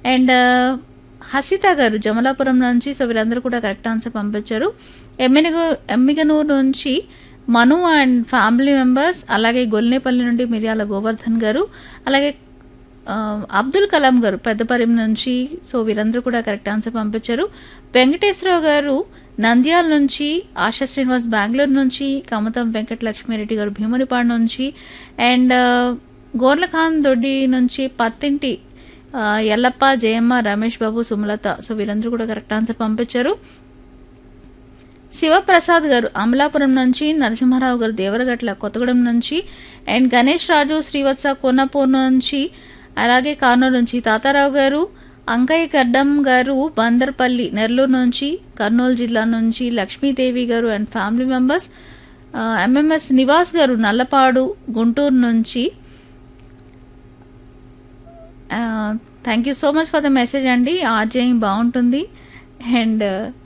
and Hasitha గారు జమలాపురం నుంచి so వీరందరూ కూడా కరెక్ట్ ఆన్సర్ పంపించారు ఎమ్మినగు ఎమ్మిగనూరు నుంచి మను అండ్ ఫ్యామిలీ మెంబర్స్ అలాగే గొల్నేపల్లి నుండి మిర్యాల గోవర్ధన్ గారు అలాగే ఆ, అబ్దుల్ కలాం గారు పెద్దపరిం నుంచి సో వీరందరూ కూడా కరెక్ట్ ఆన్సర్ పంపించారు వెంకటేశ్వరరావు గారు నంద్యాల నుంచి ఆశా శ్రీనివాస్ బెంగళూరు నుంచి కమతం వెంకట లక్ష్మీరెడ్డి గారు భీమునిపాడు నుంచి అండ్ గోర్లఖాన్ దొడ్డి నుంచి పత్తింటి ఆ, ఎల్లప్ప జయమ్మ రమేష్ బాబు సుమలత సో వీరందరూ కూడా కరెక్ట్ ఆన్సర్ పంపించారు శివప్రసాద్ గారు అమలాపురం నుంచి నరసింహారావు గారు దేవరగట్ల కొత్తగూడెం నుంచి అండ్ గణేష్ రాజు శ్రీవత్స కొన్నపూర్ నుంచి అలాగే కానూరు నుంచి తాతారావు గారు అంకయ్య గడ్డం గారు బందర్పల్లి నెల్లూరు నుంచి కర్నూలు జిల్లా నుంచి లక్ష్మీదేవి గారు and family members MMS Nivas గారు నల్లపాడు గుంటూరు నుంచి thank you so much for the message అండి ఆర్జేయింగ్ బాగుంటుంది and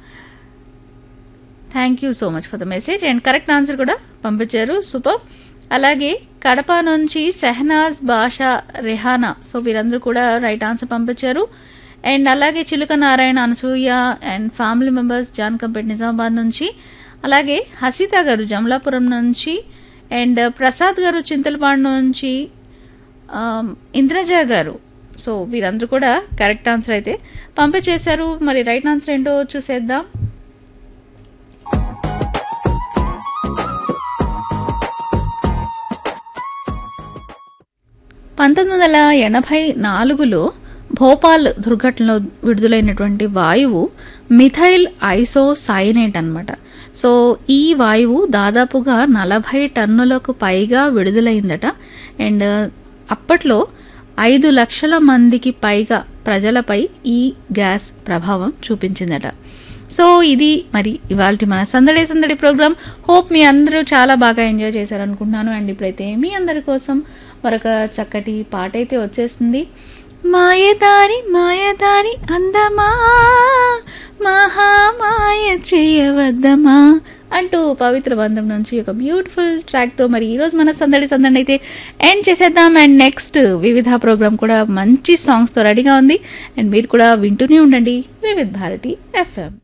thank you so much for the message and correct answer కూడా పంపించారు సూపర్ అలాగే కడప నుంచి సెహనాజ్ బాషా రెహానా సో వీరందరూ కూడా రైట్ ఆన్సర్ పంపించారు అండ్ అలాగే Chiluka Narayana Anasuya and family members Jankampet Nizamabad నుంచి అలాగే హసిత గారు జమలాపురం నుంచి అండ్ ప్రసాద్ గారు చింతలపాడు నుంచి ఆమ్, ఇంద్రజ గారు సో వీరందరూ కూడా కరెక్ట్ ఆన్సర్ అయితే పంపించేశారు మరి రైట్ ఆన్సర్ ఏంటో చూసేద్దాం పంతొమ్మిది వందల ఎనభై నాలుగులో భోపాల్ దుర్ఘటనలో విడుదలైనటువంటి వాయువు మిథైల్ ఐసో సైనేట్ అనమాట సో ఈ వాయువు దాదాపుగా నలభై టన్నులకు పైగా విడుదలైందట అండ్ అప్పట్లో ఐదు లక్షల మందికి పైగా ప్రజలపై ఈ గ్యాస్ ప్రభావం చూపించిందట సో ఇది మరి ఇవాళ మన సందడి సందడి ప్రోగ్రామ్ హోప్ మీ అందరూ చాలా బాగా ఎంజాయ్ చేశారనుకుంటున్నాను అండ్ ఇప్పుడైతే మీ అందరి కోసం మరొక చక్కటి పాట అయితే వచ్చేస్తుంది మాయదారి మాయదారి అందమా మహామాయ చేయవద్దమా అంటూ పవిత్ర బంధం నుంచి ఒక బ్యూటిఫుల్ ట్రాక్తో మరి ఈరోజు మన సందడి సందడి అయితే ఎండ్ చేసేద్దాం అండ్ నెక్స్ట్ వివిధ ప్రోగ్రామ్ కూడా మంచి సాంగ్స్తో రెడీగా ఉంది అండ్ మీరు కూడా వింటూనే ఉండండి వివిధ భారతి ఎఫ్ఎం